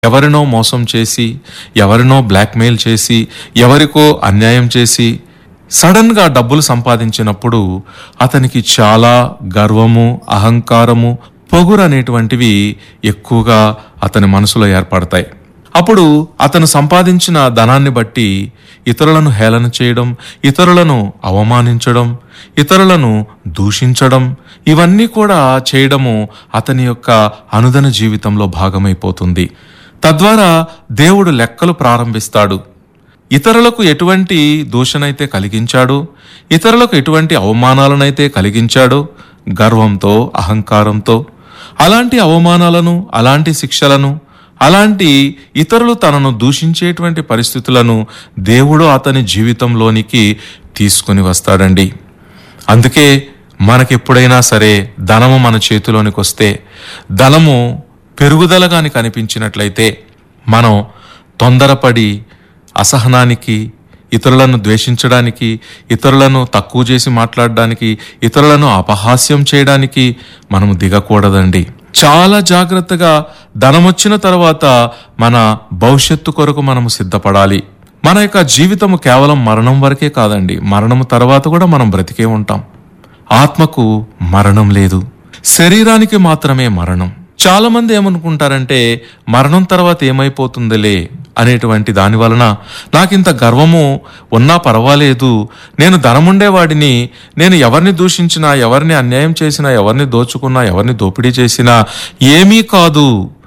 ఎవరినో మోసం చేసి ఎవరినో బ్లాక్మెయిల్ చేసి ఎవరికో అన్యాయం చేసి సడన్గా డబ్బులు సంపాదించినప్పుడు అతనికి చాలా గర్వము అహంకారము పొగురు అనేటువంటివి ఎక్కువగా అతని మనసులో ఏర్పడతాయి అప్పుడు అతను సంపాదించిన ధనాన్ని బట్టి ఇతరులను హేళన చేయడం ఇతరులను అవమానించడం ఇతరులను దూషించడం ఇవన్నీ కూడా చేయడము అతని యొక్క అనుదన జీవితంలో భాగమైపోతుంది తద్వారా దేవుడు లెక్కలు ప్రారంభిస్తాడు ఇతరులకు ఎటువంటి దూషణైతే కలిగించాడో ఇతరులకు ఎటువంటి అవమానాలనైతే కలిగించాడో గర్వంతో అహంకారంతో అలాంటి అవమానాలను అలాంటి శిక్షలను అలాంటి ఇతరులు తనను దూషించేటువంటి పరిస్థితులను దేవుడు అతని జీవితంలోనికి తీసుకుని వస్తాడండి అందుకే మనకెప్పుడైనా సరే ధనము మన చేతిలోనికి వస్తే ధనము పెరుగుదల గాని కనిపించినట్లయితే మనం తొందరపడి అసహనానికి ఇతరులను ద్వేషించడానికి ఇతరులను తక్కువ చేసి మాట్లాడడానికి ఇతరులను అపహాస్యం చేయడానికి మనము దిగకూడదండి చాలా జాగ్రత్తగా ధనం వచ్చిన తర్వాత మన భవిష్యత్తు కొరకు మనము సిద్ధపడాలి మన యొక్క జీవితము కేవలం మరణం వరకే కాదండి మరణం తర్వాత కూడా మనం బ్రతికే ఉంటాం ఆత్మకు మరణం లేదు శరీరానికి మాత్రమే మరణం చాలా మంది ఏమనుకుంటారంటే మరణం తర్వాత ఏమైపోతుందిలే అనేటువంటి దాని వలన నాకింత గర్వము ఉన్నా పర్వాలేదు నేను ధనముండేవాడిని నేను ఎవరిని దూషించినా ఎవరిని అన్యాయం చేసినా ఎవరిని దోచుకున్నా ఎవరిని దోపిడీ చేసినా ఏమీ కాదు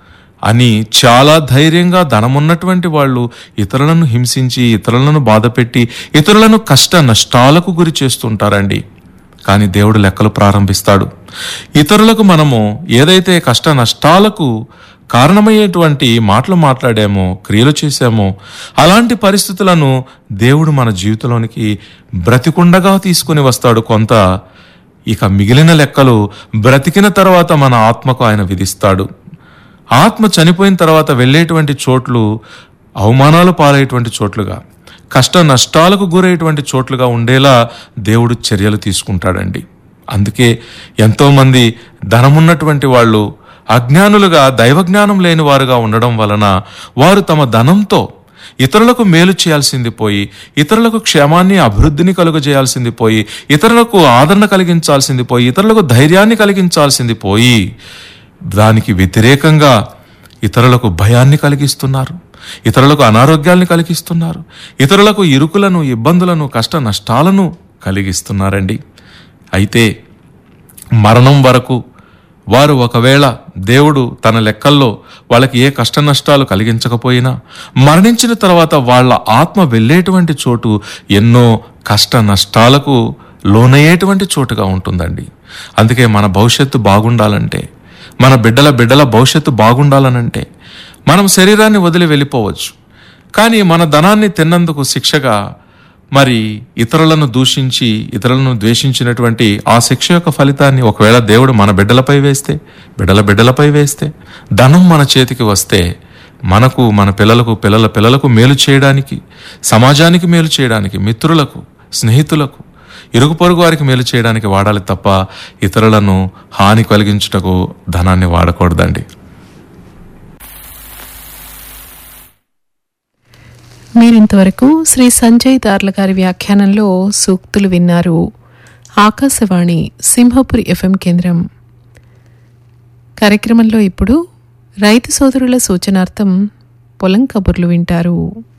అని చాలా ధైర్యంగా ధనమున్నటువంటి వాళ్ళు ఇతరులను హింసించి ఇతరులను బాధపెట్టి ఇతరులను కష్ట నష్టాలకు గురి చేస్తుంటారండి కానీ దేవుడు లెక్కలు ప్రారంభిస్తాడు ఇతరులకు మనము ఏదైతే కష్ట నష్టాలకు కారణమయ్యేటువంటి మాటలు మాట్లాడామో క్రియలు చేశామో అలాంటి పరిస్థితులను దేవుడు మన జీవితంలోనికి బ్రతికుండగా తీసుకుని వస్తాడు కొంత ఇక మిగిలిన లెక్కలు బ్రతికిన తర్వాత మన ఆత్మకు ఆయన విధిస్తాడు ఆత్మ చనిపోయిన తర్వాత వెళ్ళేటువంటి చోట్లు అవమానాలు పాలయ్యేటువంటి చోట్లుగా కష్ట నష్టాలకు గురయ్యేటువంటి చోట్లుగా ఉండేలా దేవుడు చర్యలు తీసుకుంటాడండి అందుకే ఎంతోమంది ధనమున్నటువంటి వాళ్ళు అజ్ఞానులుగా దైవజ్ఞానం లేని వారుగా ఉండడం వలన వారు తమ ధనంతో ఇతరులకు మేలు చేయాల్సింది పోయి ఇతరులకు క్షేమాన్ని అభివృద్ధిని కలుగజేయాల్సింది పోయి ఇతరులకు ఆదరణ కలిగించాల్సింది పోయి ఇతరులకు ధైర్యాన్ని కలిగించాల్సింది పోయి దానికి వ్యతిరేకంగా ఇతరులకు భయాన్ని కలిగిస్తున్నారు ఇతరులకు అనారోగ్యాల్ని కలిగిస్తున్నారు ఇతరులకు ఇరుకులను ఇబ్బందులను కష్ట నష్టాలను కలిగిస్తున్నారండి అయితే మరణం వరకు వారు ఒకవేళ దేవుడు తన లెక్కల్లో వాళ్ళకి ఏ కష్ట నష్టాలు కలిగించకపోయినా మరణించిన తర్వాత వాళ్ళ ఆత్మ వెళ్ళేటువంటి చోటు ఎన్నో కష్ట నష్టాలకు లోనయ్యేటువంటి చోటుగా ఉంటుందండి అందుకే మన భవిష్యత్తు బాగుండాలంటే మన బిడ్డల బిడ్డల భవిష్యత్తు బాగుండాలనంటే మనం శరీరాన్ని వదిలి వెళ్ళిపోవచ్చు కానీ మన ధనాన్ని తిన్నందుకు శిక్షగా మరి ఇతరులను దూషించి ఇతరులను ద్వేషించినటువంటి ఆ శిక్ష యొక్క ఫలితాన్ని ఒకవేళ దేవుడు మన బిడ్డలపై వేస్తే బిడ్డల బిడ్డలపై వేస్తే ధనం మన చేతికి వస్తే మనకు మన పిల్లలకు పిల్లల పిల్లలకు మేలు చేయడానికి సమాజానికి మేలు చేయడానికి మిత్రులకు స్నేహితులకు ఇరుగు పొరుగు వారికి మేలు చేయడానికి వాడాలి తప్ప ఇతరులను హాని కలిగించుటకు ధనాన్ని వాడకూడదండి మీరింతవరకు శ్రీ సంజయ్ దార్ల గారి వ్యాఖ్యానంలో సూక్తులు విన్నారు ఆకాశవాణి సింహపురి ఎఫ్ఎం కేంద్రం కార్యక్రమంలో ఇప్పుడు రైతు సోదరుల సూచనార్థం పొలం కబుర్లు వింటారు